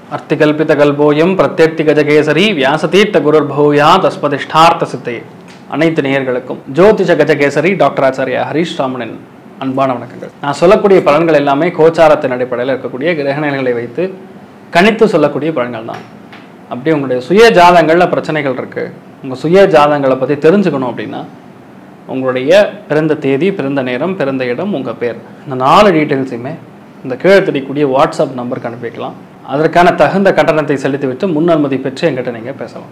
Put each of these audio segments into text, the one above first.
அர்த்திகல்பிதகல்போயம் பிரத்யர்த்தி கஜகேசரி வியாசதீர்த்த குருர் பௌயா தஸ்மதிஷ்டார்த்த சித்தையே அனைத்து நேயர்களுக்கும் ஜோதிஷ கஜகேசரி டாக்டர் ஆச்சாரியா ஹரீஷ் ராமனின் அன்பான வணக்கங்கள் நான் சொல்லக்கூடிய பலன்கள் எல்லாமே கோச்சாரத்தின் அடிப்படையில் இருக்கக்கூடிய கிரகநிலைகளை வைத்து கணித்து சொல்லக்கூடிய பலன்கள் தான் அப்படி உங்களுடைய சுய ஜாதங்களில் பிரச்சனைகள் இருக்கு உங்க சுய ஜாதங்களை பற்றி தெரிஞ்சுக்கணும் அப்படின்னா உங்களுடைய பிறந்த தேதி பிறந்த நேரம் பிறந்த இடம் உங்கள் பேர் இந்த நாலு டீட்டெயில்ஸையுமே இந்த கீழே தெரியக்கூடிய வாட்ஸ்அப் நம்பருக்கு அனுப்பிக்கலாம் அதற்கான தகுந்த கட்டணத்தை செலுத்திவிட்டு முன் அனுமதி பெற்று எங்கிட்ட நீங்கள் பேசலாம்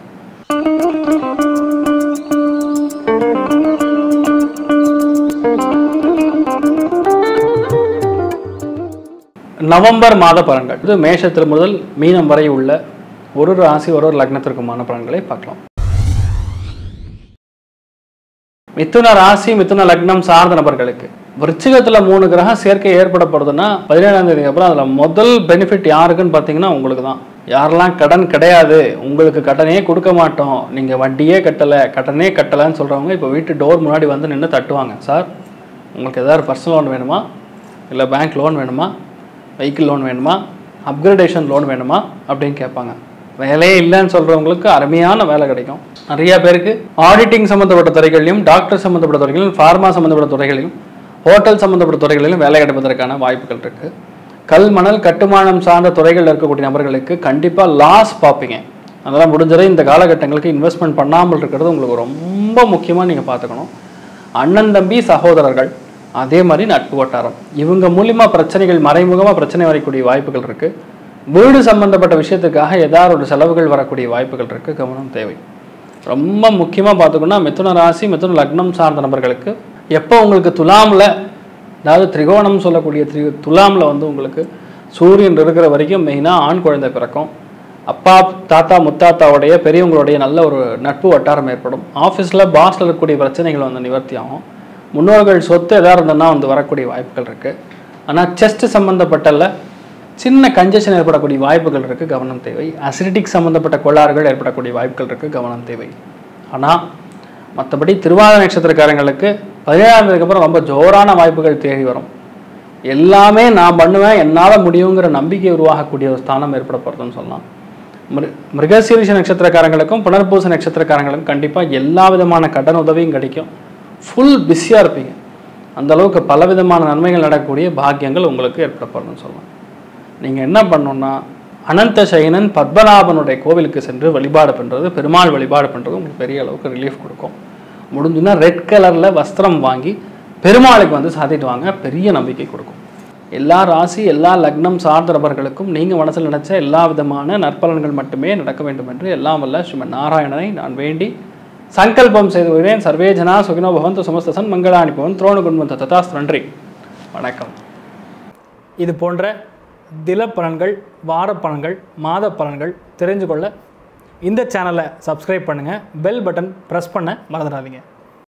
நவம்பர் மாத பலன்கள் இது மேஷத்தில் முதல் மீனம் வரை உள்ள ஒரு ராசி ஒரு ஒரு லக்னத்திற்குமான பலன்களை பார்க்கலாம் மிதுன ராசி மிதுன லக்னம் சார்ந்த நபர்களுக்கு விருச்சிகத்துல மூணு கிரகம் சேர்க்கை ஏற்படப்படுதுன்னா பதினேழாம் தேதிக்கு அப்புறம் அதுல முதல் பெனிஃபிட் யாருக்குன்னு பார்த்தீங்கன்னா உங்களுக்கு தான் யாரெல்லாம் கடன் கிடையாது உங்களுக்கு கடனே கொடுக்க மாட்டோம் நீங்க வட்டியே கட்டலை கடனே கட்டலைன்னு சொல்றவங்க இப்போ வீட்டு டோர் முன்னாடி வந்து நின்று தட்டுவாங்க சார் உங்களுக்கு ஏதாவது பர்சனல் லோன் வேணுமா இல்லை பேங்க் லோன் வேணுமா வெஹிக்கிள் லோன் வேணுமா அப்கிரேடேஷன் லோன் வேணுமா அப்படின்னு கேட்பாங்க வேலையே இல்லைன்னு சொல்கிறவங்களுக்கு அருமையான வேலை கிடைக்கும் நிறைய பேருக்கு ஆடிட்டிங் சம்மந்தப்பட்ட துறைகளிலும் டாக்டர் சம்மந்தப்பட்ட துறைகளிலும் ஃபார்மா சம்மந்தப்பட்ட துறைகளிலும் ஹோட்டல் சம்மந்தப்பட்ட துறைகளிலும் வேலை கிடைப்பதற்கான வாய்ப்புகள் இருக்குது கல் மணல் கட்டுமானம் சார்ந்த துறைகளில் இருக்கக்கூடிய நபர்களுக்கு கண்டிப்பாக லாஸ் பார்ப்பீங்க அதெல்லாம் முடிஞ்சதை இந்த காலகட்டங்களுக்கு இன்வெஸ்ட்மெண்ட் பண்ணாமல் இருக்கிறது உங்களுக்கு ரொம்ப முக்கியமாக நீங்கள் பார்த்துக்கணும் அண்ணன் தம்பி சகோதரர்கள் அதே மாதிரி நட்பு வட்டாரம் இவங்க மூலியமா பிரச்சனைகள் மறைமுகமாக பிரச்சனை வரக்கூடிய வாய்ப்புகள் இருக்கு வீடு சம்பந்தப்பட்ட விஷயத்துக்காக ஏதாவது ஒரு செலவுகள் வரக்கூடிய வாய்ப்புகள் இருக்கு கவனம் தேவை ரொம்ப முக்கியமாக பார்த்துக்கணும்னா மிதுன ராசி மிதுன லக்னம் சார்ந்த நபர்களுக்கு எப்போ உங்களுக்கு துலாமில் அதாவது திரிகோணம் சொல்லக்கூடிய திரி துலாமில் வந்து உங்களுக்கு சூரியன் இருக்கிற வரைக்கும் மெயினாக ஆண் குழந்தை பிறக்கும் அப்பா தாத்தா முத்தாத்தாவுடைய பெரியவங்களுடைய நல்ல ஒரு நட்பு வட்டாரம் ஏற்படும் ஆஃபீஸில் பாஸில் இருக்கக்கூடிய பிரச்சனைகள் வந்து நிவர்த்தி ஆகும் முன்னோர்கள் சொத்து எதாக இருந்ததுன்னா வந்து வரக்கூடிய வாய்ப்புகள் இருக்குது ஆனால் செஸ்ட் சம்மந்தப்பட்டல சின்ன கஞ்சஷன் ஏற்படக்கூடிய வாய்ப்புகள் இருக்குது கவனம் தேவை அசிடிட்டிக் சம்மந்தப்பட்ட கோளாறுகள் ஏற்படக்கூடிய வாய்ப்புகள் இருக்குது கவனம் தேவை ஆனால் மற்றபடி திருவாத நட்சத்திரக்காரங்களுக்கு பதினேழாம் தேதிக்கு அப்புறம் ரொம்ப ஜோரான வாய்ப்புகள் தேடி வரும் எல்லாமே நான் பண்ணுவேன் என்னால் முடியுங்கிற நம்பிக்கை உருவாகக்கூடிய ஒரு ஸ்தானம் ஏற்பட போகிறதுன்னு சொல்லலாம் மிரு மிருகசீரிஷ நட்சத்திரக்காரங்களுக்கும் புனர்பூச நட்சத்திரக்காரங்களுக்கும் கண்டிப்பாக எல்லா விதமான கடன் உதவியும் கிடைக்கும் ஃபுல் பிஸியாக இருப்பீங்க அந்த அளவுக்கு பலவிதமான நன்மைகள் நடக்கக்கூடிய பாக்கியங்கள் உங்களுக்கு ஏற்பட போகிறதுன்னு சொல்லலாம் நீங்கள் என்ன பண்ணணும்னா அனந்த சைனன் பத்மநாபனுடைய கோவிலுக்கு சென்று வழிபாடு பண்ணுறது பெருமாள் வழிபாடு பண்ணுறது உங்களுக்கு பெரிய அளவுக்கு ரிலீஃப் கொடுக்கும் முடிஞ்சுன்னா ரெட் கலரில் வஸ்திரம் வாங்கி பெருமாளுக்கு வந்து சாத்திட்டு வாங்க பெரிய நம்பிக்கை கொடுக்கும் எல்லா ராசி எல்லா லக்னம் சார்ந்த நபர்களுக்கும் நீங்கள் மனசில் நினைச்ச எல்லா விதமான நற்பலன்கள் மட்டுமே நடக்க வேண்டும் என்று எல்லாம் வல்ல ஸ்ரீமன் நாராயணனை நான் வேண்டி சங்கல்பம் செய்து வருகிறேன் சர்வே ஜனா சுகினோ பவந்து சமஸ்தசன் மங்களாணி பவன் துரோண குண்வந்த ததாஸ்து நன்றி வணக்கம் இது போன்ற தில பலன்கள் வார பலன்கள் மாத பலன்கள் தெரிஞ்சு கொள்ள இந்த சேனலை சப்ஸ்கிரைப் பண்ணுங்கள் பெல் பட்டன் ப்ரெஸ் பண்ண மறந்துடாதீங்க